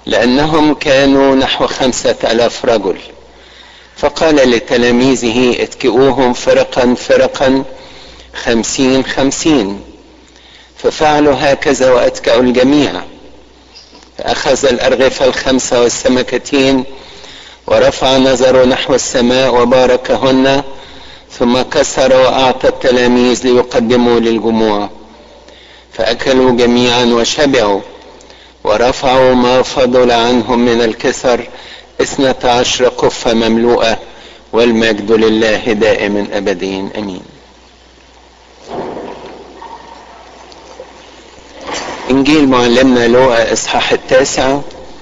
لأنهم كانوا نحو خمسة ألاف رجل فقال لتلاميذه اتكئوهم فرقا فرقا خمسين خمسين ففعلوا هكذا واتكأوا الجميع فأخذ الأرغفة الخمسة والسمكتين ورفع نظره نحو السماء وباركهن ثم كسر وأعطى التلاميذ ليقدموا للجموع فأكلوا جميعا وشبعوا ورفعوا ما فضل عنهم من الكسر اثنة عشر قفة مملوءة والمجد لله دائم أبدين أمين إنجيل معلمنا لوقا إصحاح التاسع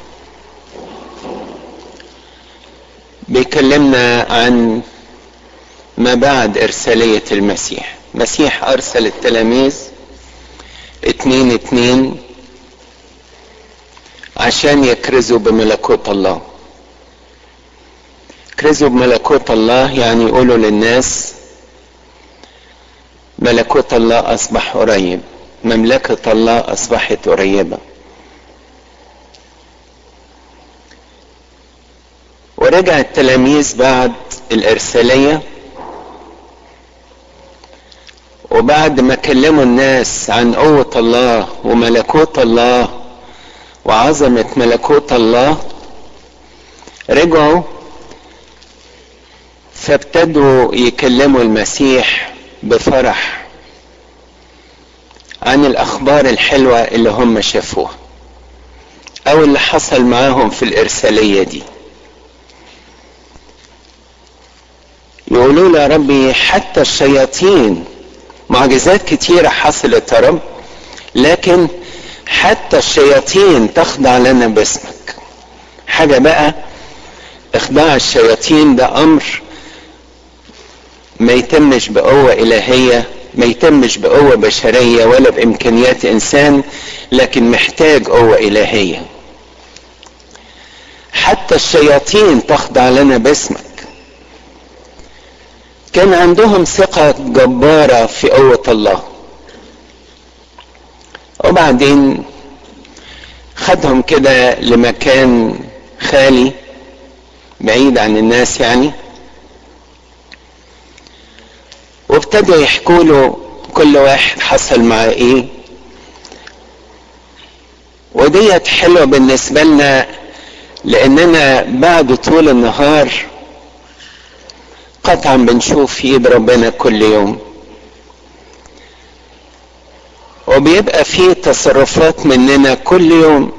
بيكلمنا عن ما بعد إرسالية المسيح مسيح أرسل التلاميذ اتنين اتنين عشان يكرزوا بملكوت الله يكرزوا بملكوت الله يعني يقولوا للناس ملكوت الله أصبح قريب مملكة الله أصبحت قريبة ورجع التلاميذ بعد الإرسالية وبعد ما كلموا الناس عن قوة الله وملكوت الله وعظمة ملكوت الله رجعوا فابتدوا يكلموا المسيح بفرح عن الأخبار الحلوة اللي هم شافوها أو اللي حصل معاهم في الإرسالية دي يقولوا له يا ربي حتى الشياطين معجزات كتيرة حصلت يا رب لكن حتى الشياطين تخضع لنا باسمك حاجة بقى اخضاع الشياطين ده امر ما يتمش بقوة الهية ما يتمش بقوة بشرية ولا بامكانيات انسان لكن محتاج قوة الهية حتى الشياطين تخضع لنا باسمك كان عندهم ثقة جبارة في قوة الله وبعدين خدهم كده لمكان خالي بعيد عن الناس يعني وابتدوا يحكوا له كل واحد حصل معاه ايه وديت حلوة بالنسبة لنا لاننا بعد طول النهار قطعا بنشوف في ايد ربنا كل يوم وبيبقى في تصرفات مننا كل يوم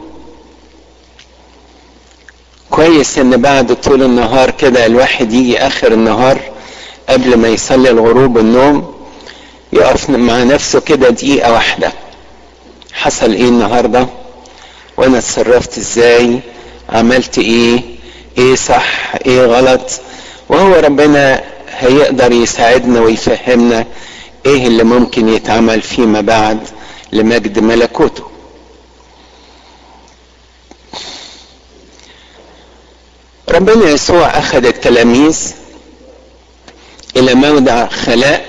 كويس ان بعد طول النهار كده الواحد يجي اخر النهار قبل ما يصلي الغروب النوم يقف مع نفسه كده دقيقة واحدة حصل ايه النهاردة وانا اتصرفت ازاي عملت ايه ايه صح ايه غلط وهو ربنا هيقدر يساعدنا ويفهمنا ايه اللي ممكن يتعمل فيما بعد لمجد ملكوته ربنا يسوع اخذ التلاميذ الى موضع خلاء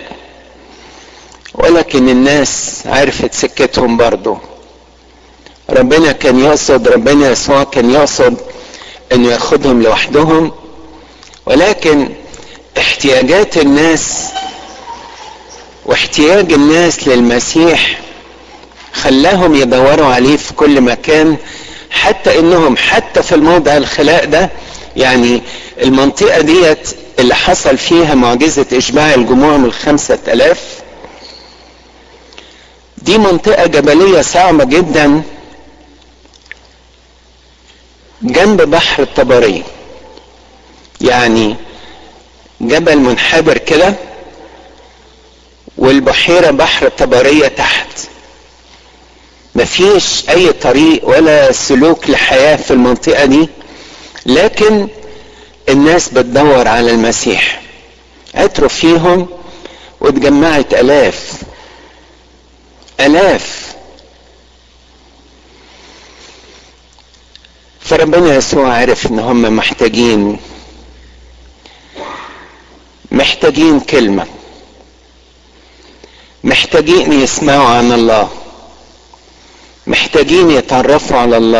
ولكن الناس عرفت سكتهم برضه ربنا كان يقصد ربنا يسوع كان يقصد انه ياخدهم لوحدهم ولكن احتياجات الناس واحتياج الناس للمسيح خلاهم يدوروا عليه في كل مكان حتى انهم حتى في الموضع الخلاء ده يعني المنطقة ديت اللي حصل فيها معجزة اشباع الجموع من خمسة الاف دي منطقة جبلية صعبة جدا جنب بحر الطبرية يعني جبل منحدر كده والبحيرة بحر الطبرية تحت مفيش اي طريق ولا سلوك لحياة في المنطقة دي لكن الناس بتدور على المسيح عتروا فيهم واتجمعت الاف الاف فربنا يسوع عرف ان هم محتاجين محتاجين كلمة محتاجين يسمعوا عن الله محتاجين يتعرفوا على الله